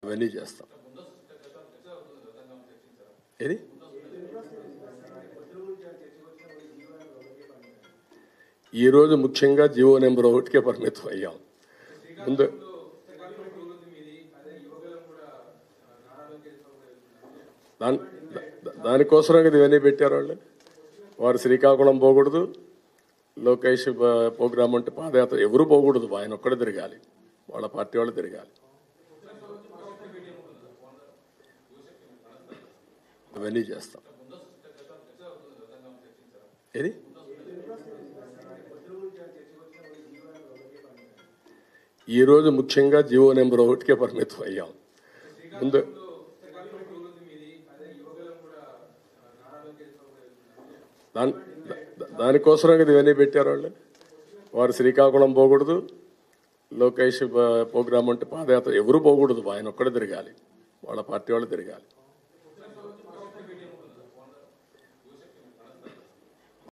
అవన్నీ చేస్తాం ఏది ఈరోజు ముఖ్యంగా జియో నెంబర్ ఒకటికే పరిమితం అయ్యాం ముందు దాని దా- దానికోసమే కదా ఇవన్నీ పెట్టారు వాళ్ళు వారు శ్రీకాకుళం పోకూడదు లోకేష్ బ- ప్రోగ్రామ్ అంటే పాదయాత్ర ఎవరు పోకూడదు ఆయన ఒక్కడే తిరగాలి వాళ్ళ పార్టీ వాళ్ళు తిరగాలి అవన్నీ చేస్తాం ఏది ఈరోజు ముఖ్యంగా జియో నెంబర్ ఒకటికే పరిమితం అయ్యాం ముందు దాని దా- దానికోసమే కదా ఇవన్నీ పెట్టారు వాళ్ళు వారు శ్రీకాకుళం పోకూడదు లోకేష్ బ- ప్రోగ్రామ్ అంటే పాదయాత్ర ఎవరు పోకూడదు ఆయన ఒక్కడే తిరగాలి వాళ్ళ పార్టీ వాళ్ళు తిరగాలి